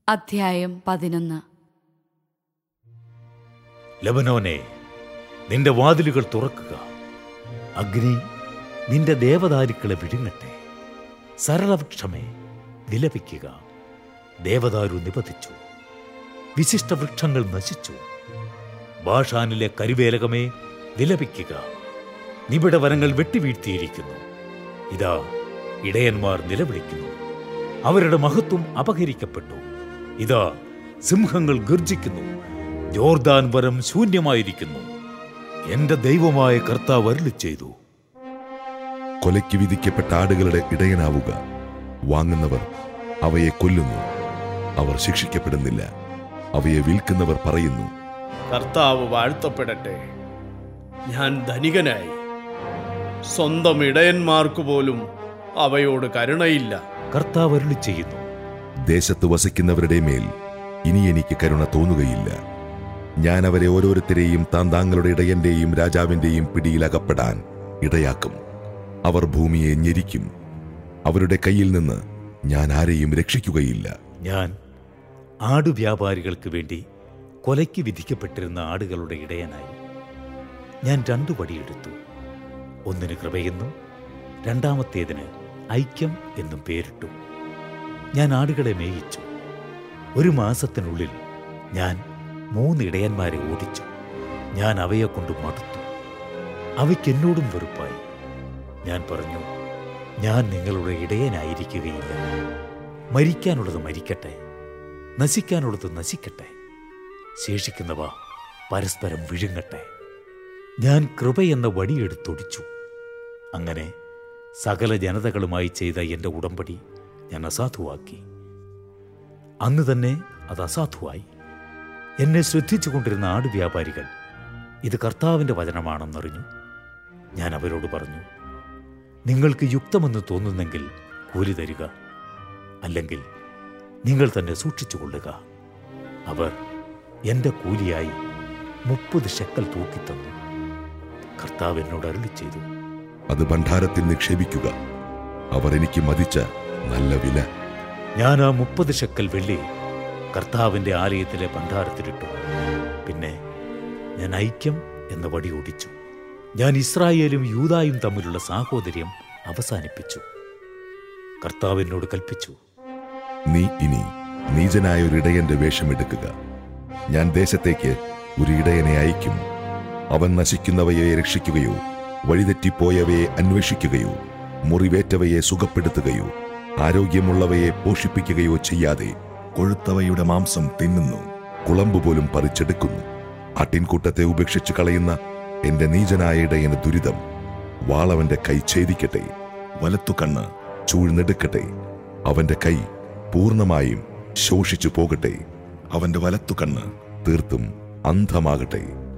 അധ്യായം പതിനൊന്ന് ലബനോനെ നിന്റെ വാതിലുകൾ തുറക്കുക അഗ്നി നിന്റെ ദേവദാരുക്കളെ വിഴുങ്ങട്ടെ സരളവൃക്ഷമേ വിലപിക്കുക ദേവദാരു നിപതിച്ചു വിശിഷ്ട വൃക്ഷങ്ങൾ നശിച്ചു ബാഷാനിലെ കരിവേലകമേ വിലപിക്കുക നിബിഡ വനങ്ങൾ വെട്ടിവീഴ്ത്തിയിരിക്കുന്നു ഇതാ ഇടയന്മാർ നിലവിളിക്കുന്നു അവരുടെ മഹത്വം അപഹരിക്കപ്പെട്ടു ഇതാ സിംഹങ്ങൾ ഗർജിക്കുന്നു ജോർദാൻ വരം ശൂന്യമായിരിക്കുന്നു എന്റെ ദൈവമായ കർത്താവ് അരുളി ചെയ്തു കൊലയ്ക്ക് വിധിക്കപ്പെട്ട ആടുകളുടെ ഇടയനാവുക വാങ്ങുന്നവർ അവയെ കൊല്ലുന്നു അവർ ശിക്ഷിക്കപ്പെടുന്നില്ല അവയെ വിൽക്കുന്നവർ പറയുന്നു കർത്താവ് വാഴ്ത്തപ്പെടട്ടെ ഞാൻ ധനികനായി സ്വന്തം ഇടയന്മാർക്ക് പോലും അവയോട് കരുണയില്ല കർത്താവ് അരുളി ചെയ്യുന്നു ദേശത്ത് വസിക്കുന്നവരുടെ മേൽ ഇനി എനിക്ക് കരുണ തോന്നുകയില്ല ഞാൻ അവരെ ഓരോരുത്തരെയും താൻ താങ്കളുടെ ഇടയന്റെയും രാജാവിന്റെയും പിടിയിൽ അകപ്പെടാൻ ഇടയാക്കും അവർ ഭൂമിയെ ഞെരിക്കും അവരുടെ കയ്യിൽ നിന്ന് ഞാൻ ആരെയും രക്ഷിക്കുകയില്ല ഞാൻ ആടുവ്യാപാരികൾക്ക് വേണ്ടി കൊലയ്ക്ക് വിധിക്കപ്പെട്ടിരുന്ന ആടുകളുടെ ഇടയനായി ഞാൻ രണ്ടു വടിയെടുത്തു ഒന്നിന് കൃപയെന്നും രണ്ടാമത്തേതിന് ഐക്യം എന്നും പേരിട്ടു ഞാൻ ആടുകളെ മേയിച്ചു ഒരു മാസത്തിനുള്ളിൽ ഞാൻ മൂന്ന് ഇടയന്മാരെ ഓടിച്ചു ഞാൻ അവയെ കൊണ്ട് മടുത്തു അവയ്ക്ക് എന്നോടും വെറുപ്പായി ഞാൻ പറഞ്ഞു ഞാൻ നിങ്ങളുടെ ഇടയനായിരിക്കുകയില്ല മരിക്കാനുള്ളത് മരിക്കട്ടെ നശിക്കാനുള്ളത് നശിക്കട്ടെ ശേഷിക്കുന്നവ പരസ്പരം വിഴുങ്ങട്ടെ ഞാൻ കൃപയെന്ന വടിയെടുത്തൊടിച്ചു അങ്ങനെ സകല ജനതകളുമായി ചെയ്ത എൻ്റെ ഉടമ്പടി ഞാൻ അസാധുവാക്കി അന്ന് തന്നെ അത് അസാധുവായി എന്നെ ശ്രദ്ധിച്ചുകൊണ്ടിരുന്ന ആടുവ്യാപാരികൾ ഇത് കർത്താവിൻ്റെ വചനമാണെന്നറിഞ്ഞു ഞാൻ അവരോട് പറഞ്ഞു നിങ്ങൾക്ക് യുക്തമെന്ന് തോന്നുന്നെങ്കിൽ കൂലി തരിക അല്ലെങ്കിൽ നിങ്ങൾ തന്നെ സൂക്ഷിച്ചുകൊള്ളുക അവർ എൻ്റെ കൂലിയായി മുപ്പത് ഷെക്കൽ തൂക്കിത്തന്നു കർത്താവ് എന്നോട് അരുളി ചെയ്തു അത് ഭണ്ഡാരത്തിൽ നിക്ഷേപിക്കുക അവർ എനിക്ക് മതിച്ച നല്ല വില ഞാൻ ആ മുപ്പത് ഷെക്കൽ വെള്ളി കർത്താവിൻ്റെ ആലയത്തിലെ ഭണ്ഡാരത്തിലിട്ടു പിന്നെ ഞാൻ ഐക്യം എന്ന വടി ഓടിച്ചു ഞാൻ ഇസ്രായേലും യൂതായും തമ്മിലുള്ള സാഹോദര്യം അവസാനിപ്പിച്ചു കർത്താവ് എന്നോട് കൽപ്പിച്ചു നീ ഇനി നീചനായ ഒരു ഇടയന്റെ വേഷമെടുക്കുക ഞാൻ ദേശത്തേക്ക് ഒരു ഇടയനെ അയക്കും അവൻ നശിക്കുന്നവയെ രക്ഷിക്കുകയോ വഴിതെറ്റിപ്പോയവയെ അന്വേഷിക്കുകയോ മുറിവേറ്റവയെ സുഖപ്പെടുത്തുകയോ ആരോഗ്യമുള്ളവയെ പോഷിപ്പിക്കുകയോ ചെയ്യാതെ കൊഴുത്തവയുടെ മാംസം തിന്നുന്നു കുളമ്പ് പോലും പറിച്ചെടുക്കുന്നു ആട്ടിൻകൂട്ടത്തെ ഉപേക്ഷിച്ചു കളയുന്ന എന്റെ നീചനായ ഇടയന് ദുരിതം വാളവന്റെ കൈ ഛേദിക്കട്ടെ വലത്തുകണ്ണ് ചൂഴ്ന്നെടുക്കട്ടെ അവന്റെ കൈ പൂർണ്ണമായും ശോഷിച്ചു പോകട്ടെ അവന്റെ വലത്തുകണ്ണ് തീർത്തും അന്ധമാകട്ടെ